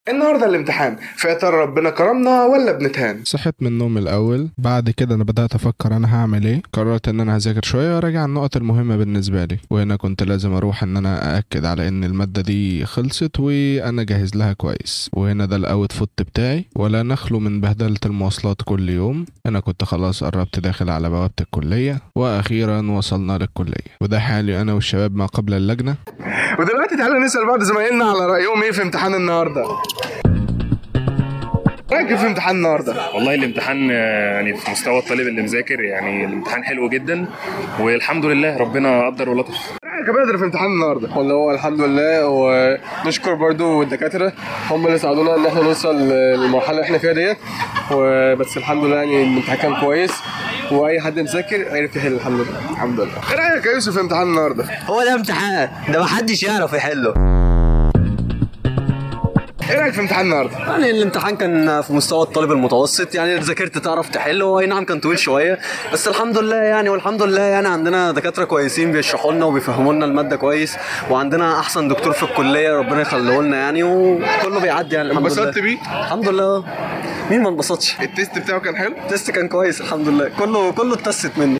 النهارده الامتحان فيا ترى ربنا كرمنا ولا بنتهان صحيت من النوم الاول بعد كده انا بدات افكر انا هعمل ايه قررت ان انا هذاكر شويه وراجع النقط المهمه بالنسبه لي وهنا كنت لازم اروح ان انا ااكد على ان الماده دي خلصت وانا جاهز لها كويس وهنا ده الاوت فوت بتاعي ولا نخلو من بهدله المواصلات كل يوم انا كنت خلاص قربت داخل على بوابه الكليه واخيرا وصلنا للكليه وده حالي انا والشباب ما قبل اللجنه ودلوقتي تعالى نسال بعض زمايلنا على رايهم ايه في امتحان النهارده رايك إيه في امتحان النهارده والله الامتحان آه، يعني في مستوى الطالب اللي مذاكر يعني الامتحان حلو جدا والحمد لله ربنا قدر ولطف رايك يا بدر في امتحان النهارده والله هو الحمد لله ونشكر برضو الدكاترة هم اللي ساعدونا ان احنا نوصل للمرحلة اللي احنا فيها ديت وبس الحمد لله يعني الامتحان كان كويس واي حد مذاكر عرف يحل الحمد لله الحمد لله ايه رايك يا يوسف في امتحان النهارده هو ده امتحان ده محدش يعرف يحله ايه رايك في امتحان النهارده يعني الامتحان كان في مستوى الطالب المتوسط يعني ذاكرت تعرف تحل هو اي نعم كان طويل شويه بس الحمد لله يعني والحمد لله يعني عندنا دكاتره كويسين بيشرحوا لنا وبيفهموا لنا الماده كويس وعندنا احسن دكتور في الكليه ربنا يخليه لنا يعني وكله بيعدي يعني الحمد لله انبسطت بيه؟ الحمد لله مين ما انبسطش التيست بتاعه كان حلو التست كان كويس الحمد لله كله كله اتست مني